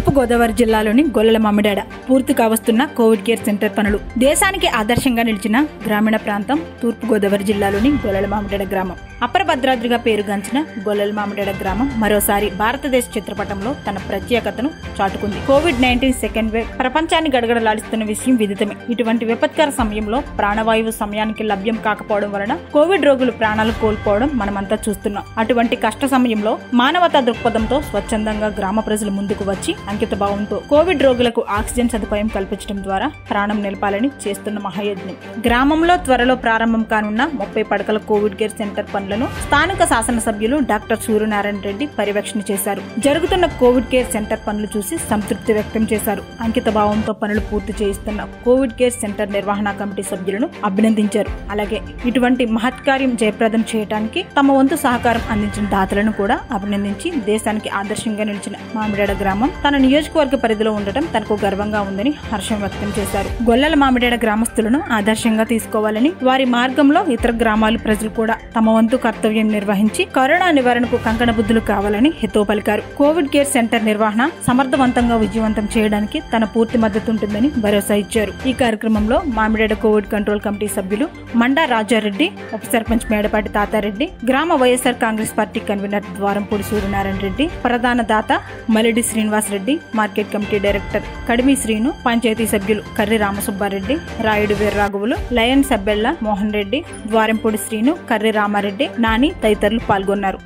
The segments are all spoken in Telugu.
తూర్పు గోదావరి జిల్లాలోని గొల్లల మామిడాడ పూర్తి కావస్తున్న కోవిడ్ కేర్ సెంటర్ పనులు దేశానికి ఆదర్శంగా నిలిచిన గ్రామీణ ప్రాంతం తూర్పు గోదావరి జిల్లాలోని గొల్లల మామిడాడ గ్రామం అప్పర భద్రాద్రిగా పేరుగాంచిన గొల్లల మామిడాడ గ్రామం మరోసారి భారతదేశ చిత్రపటంలో తన ప్రత్యేకతను చాటుకుంది కోవిడ్ నైన్టీన్ సెకండ్ వేవ్ ప్రపంచాన్ని గడగడలాడిస్తున్న విషయం విదితమే ఇటువంటి విపత్కర సమయంలో ప్రాణవాయువు సమయానికి లభ్యం కాకపోవడం వలన కోవిడ్ రోగులు ప్రాణాలు కోల్పోవడం మనమంతా చూస్తున్నాం అటువంటి కష్ట సమయంలో మానవతా దృక్పథంతో స్వచ్ఛందంగా గ్రామ ప్రజలు ముందుకు వచ్చి అంకిత భావంతో కోవిడ్ రోగులకు ఆక్సిజన్ సదుపాయం కల్పించడం ద్వారా ప్రాణం నిలపాలని చేస్తున్న మహాయజ్ఞం గ్రామంలో త్వరలో ప్రారంభం కానున్న ముప్పై పడకల కోవిడ్ కేర్ సెంటర్ పనులను స్థానిక శాసనసభ్యులు డాక్టర్ సూర్యనారాయణ రెడ్డి పర్యవేక్షణ చేశారు జరుగుతున్న కోవిడ్ కేర్ సెంటర్ పనులు చూసి సంతృప్తి వ్యక్తం చేశారు అంకిత భావంతో పనులు పూర్తి చేయిస్తున్న కోవిడ్ కేర్ సెంటర్ నిర్వహణ కమిటీ సభ్యులను అభినందించారు అలాగే ఇటువంటి మహత్కార్యం జయప్రదం చేయడానికి తమ వంతు సహకారం అందించిన దాతలను కూడా అభినందించి దేశానికి ఆదర్శంగా నిలిచిన మామిడాడ గ్రామం తన నియోజకవర్గ పరిధిలో ఉండటం తనకు గర్వంగా ఉందని హర్షం వ్యక్తం చేశారు గొల్లల మామిడాడ గ్రామస్తులను ఆదర్శంగా తీసుకోవాలని వారి మార్గంలో ఇతర గ్రామాల ప్రజలు కూడా తమ వంతు కర్తవ్యం నిర్వహించి కరోనా నివారణకు కంకణ బుద్ధులు కావాలని హితో పలికారు కోవిడ్ కేర్ సెంటర్ నిర్వహణ సమర్థవంతంగా విజయవంతం చేయడానికి తన పూర్తి మద్దతు ఉంటుందని భరోసా ఇచ్చారు ఈ కార్యక్రమంలో మామిడాడ కోవిడ్ కంట్రోల్ కమిటీ సభ్యులు మండా రాజారెడ్డి ఉప సర్పంచ్ మేడపాటి తాతారెడ్డి గ్రామ YSR Congress party convener Dwarampudi Suryanarayana Reddy ప్రధాన దాత Malidi Srinivas Reddy market committee director Kadimi Srinu panchayat సభ్యులు కర్రి రామసుబ్బారెడ్డి రాయుడు వీర్రాఘవులు లయన్ సబ్బెళ్ల మోహన్ రెడ్డి ద్వారంపూడి శ్రీను కర్రి రామారెడ్డి నాని తదితరులు పాల్గొన్నారు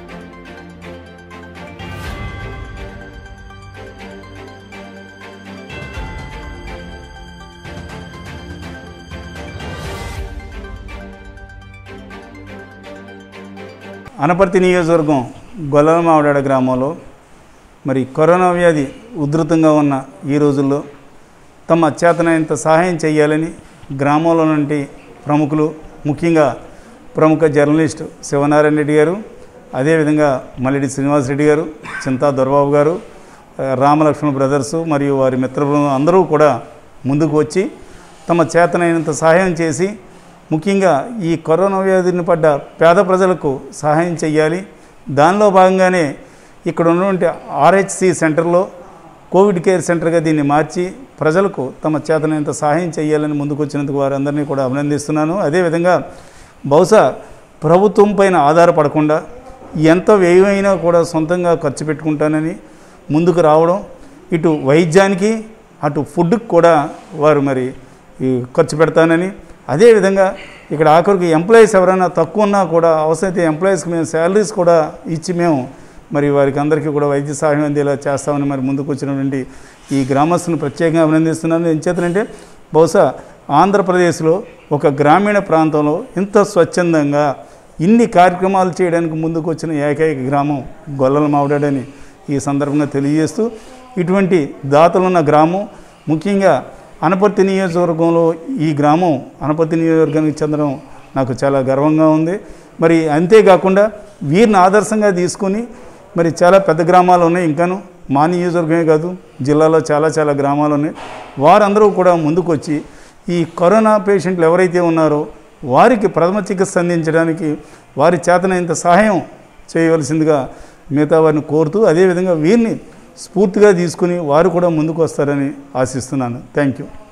అనపర్తి నియోజకవర్గం గొల్లమావిడాడ గ్రామంలో మరి కరోనా వ్యాధి ఉధృతంగా ఉన్న ఈ రోజుల్లో తమ చేతనైనంత సహాయం చేయాలని గ్రామంలో నుండి ప్రముఖులు ముఖ్యంగా ప్రముఖ జర్నలిస్ట్ శివనారాయణ రెడ్డి గారు అదేవిధంగా మల్లిడి శ్రీనివాసరెడ్డి గారు చింతా దొరబాబు గారు ఆ, రామలక్ష్మణ బ్రదర్స్ మరియు వారి మిత్ర బృందం అందరూ కూడా ముందుకు వచ్చి తమ చేతనైనంత సహాయం చేసి ముఖ్యంగా ఈ కరోనా వ్యాధిని పడ్డ పేద ప్రజలకు సహాయం చేయాలి దానిలో భాగంగానే ఇక్కడ ఉన్నటువంటి ఆర్హెచ్సి సెంటర్లో కోవిడ్ కేర్ సెంటర్గా దీన్ని మార్చి ప్రజలకు తమ చేతనైనంత సహాయం చేయాలని ముందుకు వచ్చినందుకు వారందరినీ కూడా అభినందిస్తున్నాను అదేవిధంగా బహుశా ప్రభుత్వం పైన ఆధారపడకుండా ఎంత వ్యయమైనా కూడా సొంతంగా ఖర్చు పెట్టుకుంటానని ముందుకు రావడం ఇటు వైద్యానికి అటు ఫుడ్కి కూడా వారు మరి ఈ ఖర్చు పెడతానని అదేవిధంగా ఇక్కడ ఆఖరికి ఎంప్లాయీస్ ఎవరైనా తక్కువ ఉన్నా కూడా అవసరమైతే ఎంప్లాయీస్కి మేము శాలరీస్ కూడా ఇచ్చి మేము మరి వారికి అందరికీ కూడా వైద్య సహాయం అందేలా చేస్తామని మరి ముందుకు వచ్చినటువంటి ఈ గ్రామస్తులను ప్రత్యేకంగా అభినందిస్తున్నాను ఏం చేతనంటే బహుశా ఆంధ్రప్రదేశ్లో ఒక గ్రామీణ ప్రాంతంలో ఇంత స్వచ్ఛందంగా ఇన్ని కార్యక్రమాలు చేయడానికి ముందుకు వచ్చిన ఏకైక గ్రామం గొల్లల మావిడాడని ఈ సందర్భంగా తెలియజేస్తూ ఇటువంటి దాతలున్న గ్రామం ముఖ్యంగా అనపర్తి నియోజకవర్గంలో ఈ గ్రామం అనపర్తి నియోజకవర్గానికి చెందడం నాకు చాలా గర్వంగా ఉంది మరి అంతేకాకుండా వీరిని ఆదర్శంగా తీసుకొని మరి చాలా పెద్ద గ్రామాలు ఉన్నాయి ఇంకాను మా నియోజకవర్గమే కాదు జిల్లాలో చాలా చాలా గ్రామాలు ఉన్నాయి వారందరూ కూడా ముందుకు వచ్చి ఈ కరోనా పేషెంట్లు ఎవరైతే ఉన్నారో వారికి ప్రథమ చికిత్స అందించడానికి వారి చేతనైనంత సహాయం చేయవలసిందిగా మిగతా వారిని కోరుతూ అదేవిధంగా వీరిని స్ఫూర్తిగా తీసుకుని వారు కూడా ముందుకు వస్తారని ఆశిస్తున్నాను థ్యాంక్ యూ